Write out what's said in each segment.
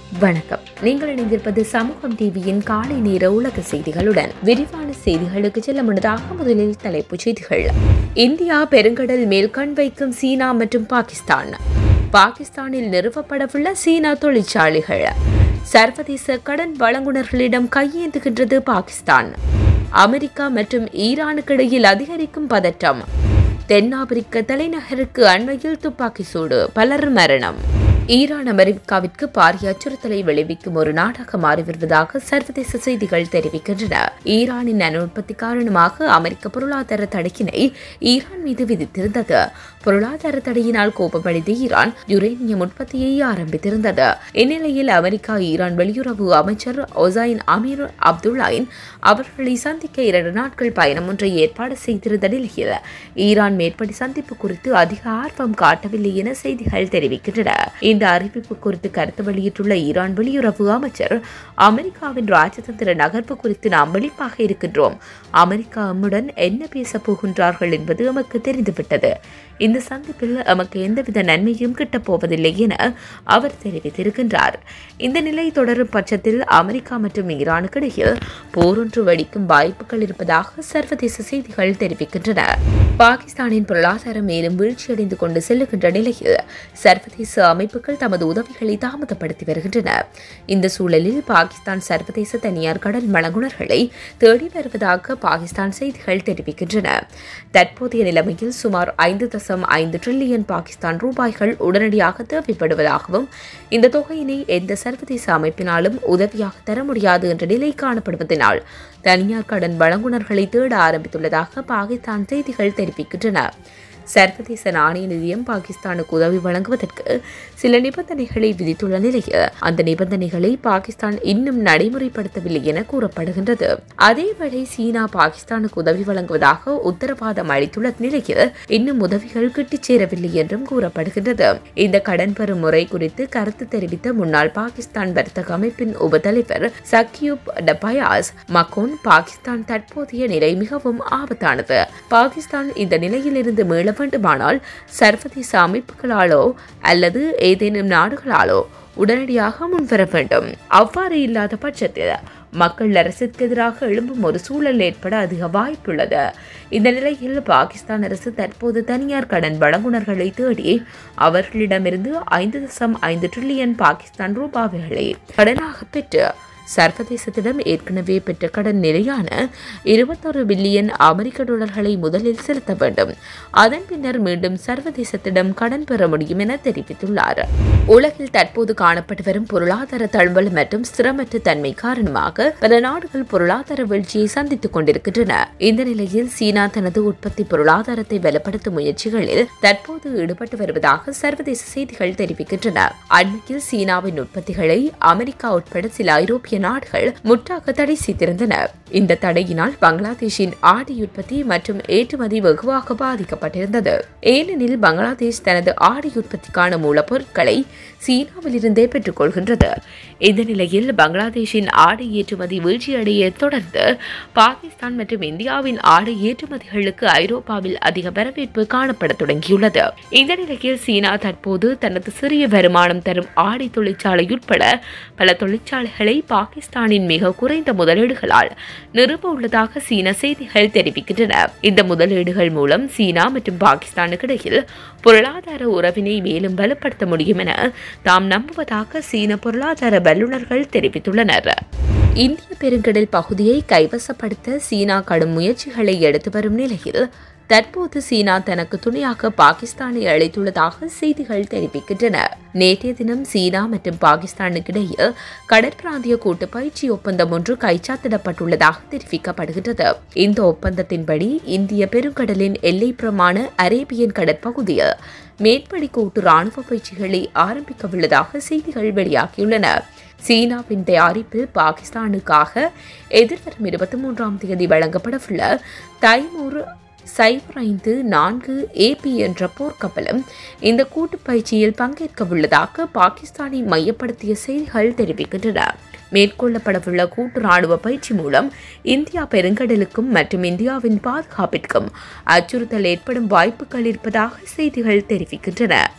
வணக்கம் நீங்கள் இணைந்திருப்பது சமூகம் டிவியின் காலை நேர உலக செய்திகளுடன் விரிவான செய்திகளுக்கு செல்ல முன்னதாக முதலில் தலைப்புச் செய்திகள் இந்தியா பெருங்கடல் மேல் கண் வைக்கும் சீனா மற்றும் பாகிஸ்தான் பாகிஸ்தானில் நிறுவப்படவுள்ள சீனா தொழிற்சாலைகள் சர்வதேச கடன் வழங்குனர்களிடம் கையேந்துகின்றது பாகிஸ்தான் அமெரிக்கா மற்றும் ஈரானுக்கிடையில் அதிகரிக்கும் பதற்றம் தென்னாப்பிரிக்க தலைநகருக்கு அண்மையில் துப்பாக்கி சூடு பலர் மரணம் ஈரான் அமெரிக்காவிற்கு பாரிய அச்சுறுத்தலை விளைவிக்கும் ஒரு நாடாக மாறி வருவதாக சர்வதேச செய்திகள் தெரிவிக்கின்றன ஈரானின் அணு உற்பத்தி காரணமாக அமெரிக்க பொருளாதார தடையினை ஈரான் மீது விதித்திருந்தது பொருளாதார தடையினால் கோபமடைந்த ஈரான் யுரேனியம் உற்பத்தியை ஆரம்பித்திருந்தது இந்நிலையில் அமெரிக்கா ஈரான் வெளியுறவு அமைச்சர் ஒசைன் அமீர் அப்துல்லாயின் அவர்களை சந்திக்க இரண்டு நாட்கள் பயணம் ஒன்றை ஏற்பாடு செய்திருந்த நிலையில் ஈரான் மேற்படி சந்திப்பு குறித்து அதிக ஆர்வம் காட்டவில்லை என செய்திகள் தெரிவிக்கின்றன இந்த அறிவிப்பு குறித்து கருத்து வெளியிட்டுள்ள ஈரான் வெளியுறவு அமைச்சர் அமெரிக்காவின் ராஜதந்திர நகர்வு குறித்து நாம் வெளிப்பாக இருக்கின்றோம் அமெரிக்கா நம்முடன் என்ன பேசப் போகின்றார்கள் என்பது நமக்கு தெரிந்துவிட்டது இந்த சந்திப்பில் நமக்கு எந்தவித நன்மையும் கிட்டப் போவதில்லை என அவர் தெரிவித்திருக்கின்றார் இந்த நிலை தொடரும் பட்சத்தில் அமெரிக்கா மற்றும் ஈரானுக்கு இடையில் போரொன்று வெடிக்கும் வாய்ப்புகள் இருப்பதாக சர்வதேச செய்திகள் தெரிவிக்கின்றன பாகிஸ்தானின் பொருளாதாரம் மேலும் வீழ்ச்சியடைந்து கொண்டு செல்லுகின்ற நிலையில் சர்வதேச அமைப்புகள் தமது உதவிகளை தாமதப்படுத்தி வருகின்றன இந்த சூழலில் பாகிஸ்தான் சர்வதேச தனியார் கடல் வழங்குனர்களை தேடி வருவதாக பாகிஸ்தான் செய்திகள் தெரிவிக்கின்றன தற்போதைய நிலைமையில் சுமார் ஐந்து தசம் ஐந்து டிரில்லியன் பாகிஸ்தான் ரூபாய்கள் உடனடியாக தேவைப்படுவதாகவும் இந்த தொகையினை எந்த சர்வதேச அமைப்பினாலும் உதவியாக தர முடியாது என்ற நிலை காணப்படுவதனால் தனியார் கடன் வழங்குனர்களை தேட ஆரம்பித்துள்ளதாக பாகிஸ்தான் செய்திகள் தெரிவிக்கின்றன சர்வதேச நாணய நிதியம் பாகிஸ்தானுக்கு உதவி வழங்குவதற்கு சில நிபந்தனைகளை விதித்துள்ள நிலையில் அந்த நிபந்தனைகளை பாகிஸ்தான் இன்னும் நடைமுறைப்படுத்தவில்லை என கூறப்படுகின்றது அதேவேளை சீனா பாகிஸ்தானுக்கு உதவி வழங்குவதாக உத்தரவாதம் அளித்துள்ள நிலையில் இன்னும் உதவிகள் கிட்டிச் சேரவில்லை என்றும் கூறப்படுகின்றது இந்த கடன் பெறும் முறை குறித்து கருத்து தெரிவித்த முன்னாள் பாகிஸ்தான் வர்த்தக அமைப்பின் உபதலைவர் சக்யூப் டபயாஸ் மகோன் பாகிஸ்தான் தற்போதைய நிலை மிகவும் ஆபத்தானது பாகிஸ்தான் இந்த நிலையிலிருந்து மீள வேண்டுமானால் சர்வதேச அமைப்புகளாலோ அல்லது ஏதேனும் நாடுகளாலோ உடனடியாக முன்வர வேண்டும் அவ்வாறு இல்லாத பட்சத்தில் மக்கள் அரசுக்கு எதிராக எழும்பும் ஒரு சூழல் ஏற்பட அதிக வாய்ப்புள்ளது இந்த நிலையில் பாகிஸ்தான் அரசு தற்போது தனியார் கடன் வழங்குனர்களை தேடி அவர்களிடமிருந்து ஐந்து தசம் ஐந்து டிரில்லியன் பாகிஸ்தான் ரூபாய்களை கடனாக பெற்று சர்வதேசத்திடம் ஏற்கனவே பெற்ற கடன் நிலையான இருபத்தொரு பில்லியன் அமெரிக்க டாலர்களை முதலில் செலுத்த வேண்டும் அதன் பின்னர் மீண்டும் சர்வதேசத்திடம் கடன் பெற முடியும் என தெரிவித்துள்ளார் உலகில் தற்போது காணப்பட்டு வரும் பொருளாதார தழும்பல் மற்றும் ஸ்திரமற்ற தன்மை காரணமாக பல நாடுகள் பொருளாதார வீழ்ச்சியை சந்தித்துக் கொண்டிருக்கின்றன இந்த நிலையில் சீனா தனது உற்பத்தி பொருளாதாரத்தை பலப்படுத்தும் முயற்சிகளில் தற்போது ஈடுபட்டு வருவதாக சர்வதேச செய்திகள் தெரிவிக்கின்றன அண்மையில் சீனாவின் உற்பத்திகளை அமெரிக்கா உட்பட சில ஐரோப்பிய நாடுகள் முற்றாக தடை செய்திருந்தன இந்த தடையினால் பங்களாதேஷின் ஆடி உற்பத்தி மற்றும் ஏற்றுமதி வெகுவாக பாதிக்கப்பட்டிருந்தது ஏனெனில் பங்களாதேஷ் தனது ஆடி உற்பத்திக்கான மூலப்பொருட்களை சீனாவிலிருந்தே பெற்றுக்கொள்கின்றது இந்த நிலையில் பங்களாதேஷின் ஆடை ஏற்றுமதி வீழ்ச்சியடைய தொடர்ந்து பாகிஸ்தான் மற்றும் இந்தியாவின் ஆடை ஏற்றுமதிகளுக்கு ஐரோப்பாவில் அதிக வரவேற்பு காணப்பட தொடங்கியுள்ளது இந்த நிலையில் சீனா தற்போது தனது சிறிய வருமானம் தரும் ஆடை தொழிற்சாலை உட்பட பல தொழிற்சாலைகளை பாகிஸ்தானின் மிக குறைந்த முதலீடுகளால் நிறுவ உள்ளதாக சீன செய்திகள் தெரிவிக்கின்றன இந்த முதலீடுகள் மூலம் சீனா மற்றும் பாகிஸ்தானுக்கு இடையில் பொருளாதார உறவினை மேலும் வலுப்படுத்த முடியும் என தாம் நம்புவதாக சீன பொருளாதார வல்லுநர்கள் தெரிவித்துள்ளனர் இந்திய பெருங்கடல் பகுதியை கைவசப்படுத்த சீனா கடும் முயற்சிகளை எடுத்து வரும் நிலையில் தற்போது சீனா தனக்கு துணையாக பாகிஸ்தானை அழைத்துள்ளதாக செய்திகள் தெரிவிக்கின்றன நேற்றைய தினம் சீனா மற்றும் பாகிஸ்தானுக்கு இடையே கடற்பிராந்திய கூட்டு பயிற்சி ஒப்பந்தம் ஒன்று கைச்சாத்திடப்பட்டுள்ளதாக தெரிவிக்கப்படுகின்றது இந்த ஒப்பந்தத்தின்படி இந்திய பெருங்கடலின் எல்லைப்புறமான அரேபியன் கடற்பகுதியில் மேற்படி கூட்டு ராணுவ பயிற்சிகளை ஆரம்பிக்கவுள்ளதாக செய்திகள் வெளியாகியுள்ளன சீனாவின் தயாரிப்பில் பாகிஸ்தானுக்காக எதிர்வரும் இருபத்தி மூன்றாம் தேதி வழங்கப்படவுள்ள தைமூர் சைபர் ஐந்து நான்கு ஏபி என்ற போர்க்கப்பலும் இந்த கூட்டு பயிற்சியில் பங்கேற்க உள்ளதாக பாகிஸ்தானை மையப்படுத்திய செய்திகள் தெரிவிக்கின்றன மேற்கொள்ளப்படவுள்ள கூட்டு ராணுவ பயிற்சி மூலம் இந்தியா பெருங்கடலுக்கும் மற்றும் இந்தியாவின் பாதுகாப்பிற்கும் அச்சுறுத்தல் ஏற்படும் வாய்ப்புகள் இருப்பதாக செய்திகள் தெரிவிக்கின்றன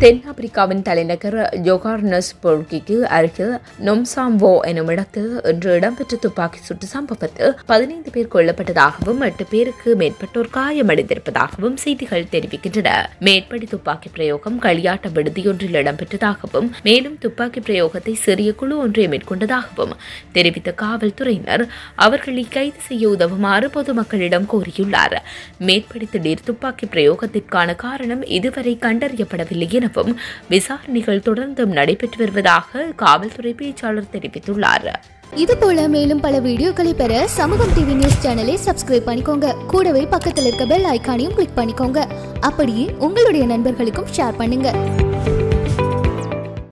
தென்னாப்பிரிக்காவின் தலைநகர் ஜோகார்னஸ்போர்கிக்கு அருகில் நொம்சாம்வோ எனும் இடத்தில் இன்று இடம்பெற்ற துப்பாக்கி சுட்டு சம்பவத்தில் பதினைந்து பேர் கொல்லப்பட்டதாகவும் எட்டு பேருக்கு மேற்பட்டோர் காயமடைந்திருப்பதாகவும் செய்திகள் தெரிவிக்கின்றன மேற்படி துப்பாக்கி பிரயோகம் களியாட்ட விடுதியொன்றில் இடம்பெற்றதாகவும் மேலும் துப்பாக்கி பிரயோகத்தை சிறிய குழு ஒன்றை மேற்கொண்டதாகவும் தெரிவித்த காவல்துறையினர் அவர்களை கைது செய்ய உதவுமாறு பொதுமக்களிடம் கோரியுள்ளார் மேற்படி திடீர் துப்பாக்கி பிரயோகத்திற்கான காரணம் இதுவரை கண்டறியப்படவில்லை எனவும் விசாரணைகள் தொடர்ந்தும் நடைபெற்று வருவதாக காவல்துறை பேச்சாளர் தெரிவித்துள்ளார் இது போல மேலும் பல வீடியோக்களை பெற சமூகம் டிவி நியூஸ் சேனலை சப்ஸ்கிரைப் பண்ணிக்கோங்க கூடவே பக்கத்தில் இருக்க பெல் ஐகானையும் கிளிக் பண்ணிக்கோங்க அப்படியே உங்களுடைய நண்பர்களுக்கும் ஷேர் பண்ணுங்க